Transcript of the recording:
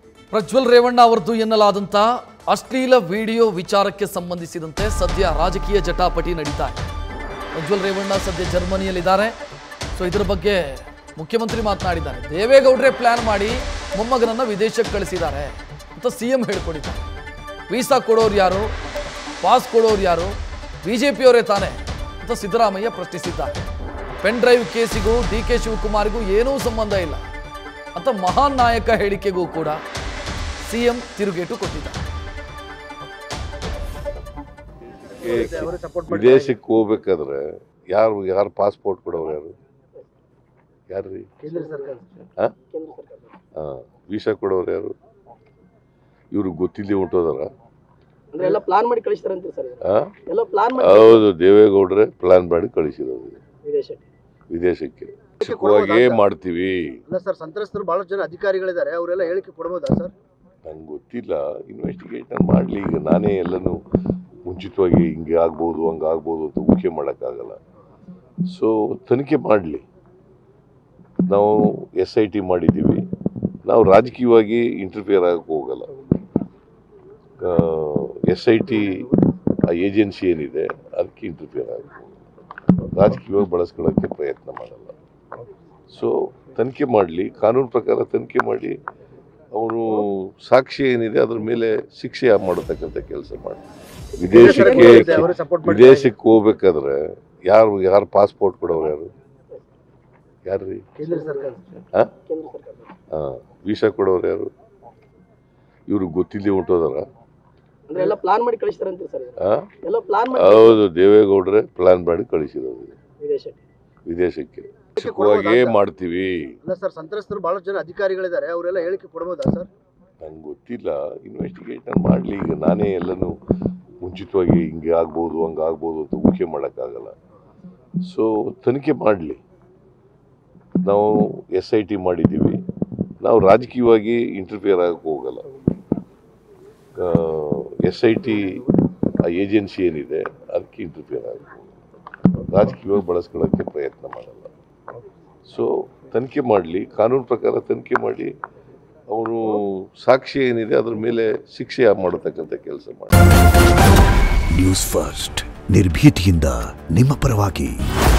ಪ್ರಜ್ವಲ್ ರೇವಣ್ಣ ಅವರದ್ದು ಎನ್ನಲಾದಂಥ ಅಶ್ಲೀಲ ವಿಡಿಯೋ ವಿಚಾರಕ್ಕೆ ಸಂಬಂಧಿಸಿದಂತೆ ಸದ್ಯ ರಾಜಕೀಯ ಜಟಾಪಟಿ ನಡೀತಾ ಇದೆ ಪ್ರಜ್ವಲ್ ರೇವಣ್ಣ ಸದ್ಯ ಜರ್ಮನಿಯಲ್ಲಿದ್ದಾರೆ ಸೊ ಇದರ ಬಗ್ಗೆ ಮುಖ್ಯಮಂತ್ರಿ ಮಾತನಾಡಿದ್ದಾರೆ ದೇವೇಗೌಡರೇ ಪ್ಲಾನ್ ಮಾಡಿ ಮೊಮ್ಮಗನನ್ನ ವಿದೇಶಕ್ಕೆ ಕಳಿಸಿದ್ದಾರೆ ಅಂತ ಸಿ ಎಂ ಹೇಳ್ಕೊಂಡಿದ್ದಾರೆ ವೀಸಾ ಕೊಡೋರು ಯಾರು ಪಾಸ್ ಕೊಡೋರು ಯಾರು ಬಿ ಜೆ ಪಿಯವರೇ ತಾನೇ ಅಂತ ಸಿದ್ದರಾಮಯ್ಯ ಪ್ರಶ್ನಿಸಿದ್ದಾರೆ ಪೆನ್ ಡ್ರೈವ್ ಕೇಸಿಗೂ ಡಿ ಕೆ ಶಿವಕುಮಾರ್ಗೂ ಏನೂ ಸಂಬಂಧ ಇಲ್ಲ ಅಂತ ಮಹಾನ್ ನಾಯಕ ಹೇಳಿಕೆಗೂ ಕೂಡ ಸಿಎಂ ತಿರುಗೇಟು ಕೊಟ್ಟಿದ್ದಾರೆ ವಿದೇಶಕ್ಕೆ ಹೋಗ್ಬೇಕಾದ್ರೆ ಯಾರು ಯಾರು ಪಾಸ್ಪೋರ್ಟ್ ಕೊಡೋರು ಯಾರು ಯಾರ್ರಿ ಕೇಂದ್ರ ಸರ್ಕಾರ ಹಾಂ ಹಾಂ ವೀಸಾ ಕೊಡೋರು ಯಾರು ಇವ್ರಿಗೆ ಗೊತ್ತಿಲ್ಲದೆ ಹೊಂಟೋದಾರ ಅಂದ್ರೆ ಎಲ್ಲ ಪ್ಲಾನ್ ಮಾಡಿ ಕಳಿಸ್ತಾರಂತೀರಿ ಸರ್ ಹಾಂ ಎಲ್ಲ ಪ್ಲಾನ್ ಮಾಡಿ ಹೌದು ದೇವೇಗೌಡ್ರೆ ಪ್ಲಾನ್ ಮಾಡಿ ಕಳಿಸಿರೋದು ವಿದೇಶಕ್ಕೆ ವಿದೇಶಕ್ಕೆ ಸುಖವಾಗೇ ಮಾಡ್ತೀವಿ ಅಲ್ಲ ಸರ್ ಸಂತ್ರಸ್ತರು ಬಹಳಷ್ಟು ಜನ ಅಧಿಕಾರಿಗಳಿದ್ದಾರೆ ಅವರೆಲ್ಲ ಹೇಳಿಕೆ ಕೊಡ್ಬೋದಾ ಸರ್ ನಂಗೆ ಗೊತ್ತಿಲ್ಲ ಇನ್ವೆಸ್ಟಿಗೇಷನ್ ಮಾಡಲಿ ಈಗ ನಾನೇ ಎಲ್ಲನೂ ಮುಂಚಿತವಾಗಿ ಹಿಂಗೆ ಆಗ್ಬೋದು ಹಂಗೆ ಆಗ್ಬೋದು ಅಂತ ಊಹೆ ಮಾಡೋಕ್ಕಾಗಲ್ಲ ಸೊ ತನಿಖೆ ಮಾಡಲಿ ನಾವು ಎಸ್ ಐ ಟಿ ಮಾಡಿದ್ದೀವಿ ನಾವು ರಾಜಕೀಯವಾಗಿ ಇಂಟರ್ಫಿಯರ್ ಆಗಕ್ಕೆ ಹೋಗಲ್ಲ ಎಸ್ ಐ ಟಿ ಆ ಏಜೆನ್ಸಿ ಏನಿದೆ ಅದಕ್ಕೆ ಇಂಟರ್ಫಿಯರ್ ಆಗಕ್ಕೆ ಹೋಗಲ್ಲ ರಾಜಕೀಯವಾಗಿ ಬಳಸ್ಕೊಳ್ಳೋಕ್ಕೆ ಪ್ರಯತ್ನ ಮಾಡಲ್ಲ ಸೊ ತನಿಖೆ ಮಾಡಲಿ ಕಾನೂನು ಪ್ರಕಾರ ತನಿಖೆ ಮಾಡಿ ಅವರು ಸಾಕ್ಷಿ ಏನಿದೆ ಅದ್ರ ಮೇಲೆ ಶಿಕ್ಷೆ ಮಾಡತಕ್ಕಂಥ ಕೆಲಸ ಮಾಡಿ ವಿದೇಶಕ್ಕೆ ಅವರು ಸಪೋರ್ಟ್ ಮಾಡಿ ವಿದೇಶಕ್ಕೆ ಹೋಗ್ಬೇಕಾದ್ರೆ ಯಾರು ಯಾರು ಪಾಸ್ಪೋರ್ಟ್ ಕೊಡೋರು ಯಾರು ಯಾರ್ರಿ ಕೇಂದ್ರ ಸರ್ಕಾರ ಹಾಂ ಕೇಂದ್ರ ಸರ್ಕಾರ ಹಾಂ ವೀಸಾ ಕೊಡೋರು ಯಾರು ಇವ್ರಿಗೆ ಗೊತ್ತಿಲ್ಲದೆ ಹೊಂಟೋದಾರ ಅಂದ್ರೆ ಎಲ್ಲ ಪ್ಲಾನ್ ಮಾಡಿ ಕಳಿಸ್ತಾರಂತೀರಿ ಸರ್ ಹಾಂ ಎಲ್ಲ ಪ್ಲಾನ್ ಮಾಡಿ ಹೌದು ದೇವೇಗೌಡ್ರೆ ಪ್ಲಾನ್ ಮಾಡಿ ಕಳಿಸಿರೋದು ವಿದೇಶಕ್ಕೆ ವಿದೇಶಕ್ಕೆ ಸುಖವಾಗೇ ಮಾಡ್ತೀವಿ ಅಲ್ಲ ಸರ್ ಸಂತ್ರಸ್ತರು ಬಹಳಷ್ಟು ಜನ ಅಧಿಕಾರಿಗಳಿದ್ದಾರೆ ಅವರೆಲ್ಲ ಹೇಳಿಕೆ ಕೊಡ್ಬೋದಾ ಸರ್ ನಂಗೆ ಗೊತ್ತಿಲ್ಲ ಇನ್ವೆಸ್ಟಿಗೇಷನ್ ಮಾಡಲಿ ಈಗ ನಾನೇ ಎಲ್ಲನೂ ಮುಂಚಿತವಾಗಿ ಹಿಂಗೆ ಆಗ್ಬೋದು ಹಂಗೆ ಆಗ್ಬೋದು ಅಂತ ಊಹೆ ಮಾಡೋಕ್ಕಾಗಲ್ಲ ಸೊ ತನಿಖೆ ಮಾಡಲಿ ನಾವು ಎಸ್ ಐ ಟಿ ಮಾಡಿದ್ದೀವಿ ನಾವು ರಾಜಕೀಯವಾಗಿ ಇಂಟರ್ಫಿಯರ್ ಆಗಕ್ಕೆ ಹೋಗಲ್ಲ ಎಸ್ ಐ ಟಿ ಆ ಏಜೆನ್ಸಿ ಏನಿದೆ ಅದಕ್ಕೆ ಇಂಟರ್ಫಿಯರ್ ಆಗಕ್ಕೆ ಹೋಗಲ್ಲ ರಾಜಕೀಯವಾಗಿ ಬಳಸ್ಕೊಳ್ಳೋಕ್ಕೆ ಪ್ರಯತ್ನ ಮಾಡಲ್ಲ ಸೊ ತನಿಖೆ ಮಾಡಲಿ ಕಾನೂನು ಪ್ರಕಾರ ತನಿಖೆ ಮಾಡಿ ಅವರು ಸಾಕ್ಷಿ ಏನಿದೆ ಅದ್ರ ಮೇಲೆ ಶಿಕ್ಷೆ ಮಾಡತಕ್ಕಂಥ ಕೆಲಸ ಮಾಡಿ ನ್ಯೂಸ್ ಫಸ್ಟ್ ನಿರ್ಭೀತಿಯಿಂದ ನಿಮ್ಮ ಪರವಾಗಿ